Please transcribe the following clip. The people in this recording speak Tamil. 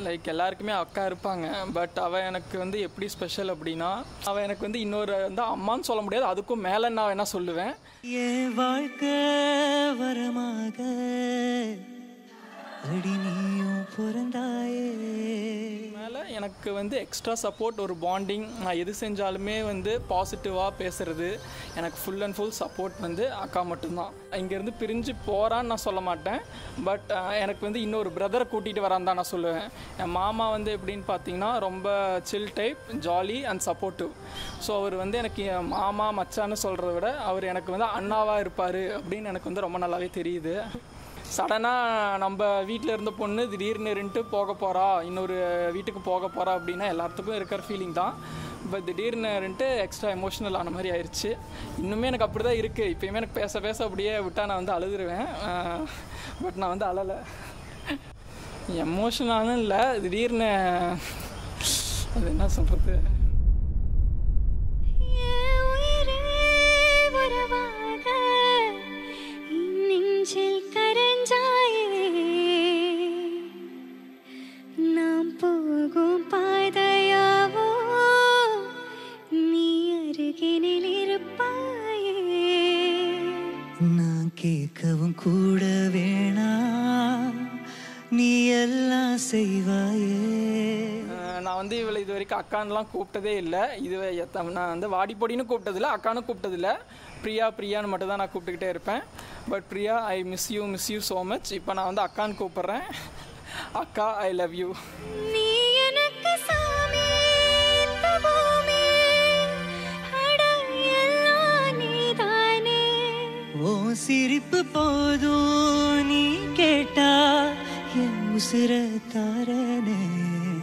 லைக் எல்லாருக்குமே அக்கா இருப்பாங்க பட் அவள் எனக்கு வந்து எப்படி ஸ்பெஷல் அப்படின்னா அவள் எனக்கு வந்து இன்னொரு வந்து அம்மான்னு சொல்ல முடியாது அதுக்கும் மேலே நான் வேணா சொல்லுவேன் என் வாழ்க்கை வரமாக அடி நீயும் பிறந்தாயே மேலே எனக்கு வந்து எக்ஸ்ட்ரா சப்போர்ட் ஒரு பாண்டிங் நான் எது செஞ்சாலுமே வந்து பாசிட்டிவாக பேசுறது எனக்கு ஃபுல் அண்ட் ஃபுல் சப்போர்ட் வந்து அக்கா மட்டும்தான் இங்கேருந்து பிரிஞ்சு போகிறான்னு நான் சொல்ல மாட்டேன் பட் எனக்கு வந்து இன்னொரு பிரதரை கூட்டிகிட்டு வரான்னு தான் நான் சொல்லுவேன் என் மாமா வந்து எப்படின்னு பார்த்தீங்கன்னா ரொம்ப chill type jolly and supportive so அவர் வந்து எனக்கு என் மாமா மச்சான்னு சொல்கிறத விட அவர் எனக்கு வந்து அண்ணாவாக இருப்பார் அப்படின்னு எனக்கு வந்து ரொம்ப நல்லாவே தெரியுது சடனாக நம்ம வீட்டில் இருந்த பொண்ணு திடீர்னு இருந்துட்டு போக போகிறா இன்னொரு வீட்டுக்கு போக போகிறா அப்படின்னா எல்லாத்துக்கும் இருக்கிற ஃபீலிங் தான் பட் திடீர்னு இருந்துட்டு எக்ஸ்ட்ரா எமோஷ்னல் ஆன மாதிரி ஆயிடுச்சு இன்னுமே எனக்கு அப்படி தான் இருக்குது இப்போயுமே எனக்கு பேச பேச அப்படியே விட்டால் நான் வந்து அழுதுருவேன் பட் நான் வந்து அழலை எமோஷனாலும் இல்லை திடீர்னு அது என்ன சொல்கிறது என் உயிரே உறவாக என் நெஞ்சில் கரஞ்சாயே நாம் போகும் பாதையாவோ நீ அருகினில் இருப்பாயே நான் கேட்கவும் கூட வேணாம் நீ எல்லாம் செய்வாயே அஹ் நான் வந்து இவளை இது வரைக்கும் அக்கான்லாம் கூப்பிட்டதே இல்லை இது எத்த- நான் வந்து வாடி பொடின்னு கூப்பிட்டதில்ல அக்கானு கூப்பிட்டதில்ல பிரியா பிரியான்னு மட்டும் தான் நான் கூப்பிட்டுக்கிட்டே இருப்பேன் but Priya I miss you miss you so much இப்போ நான் வந்து அக்கான்னு கூப்பிட்றேன் அக்கா ஐ லவ் யூ நீ எனக்கு சாமி இந்த பூமி அட எல்லாம் நீதானே ஓ சிரிப்பு போதும் நீ கேட்டா என் உசிர தாரனே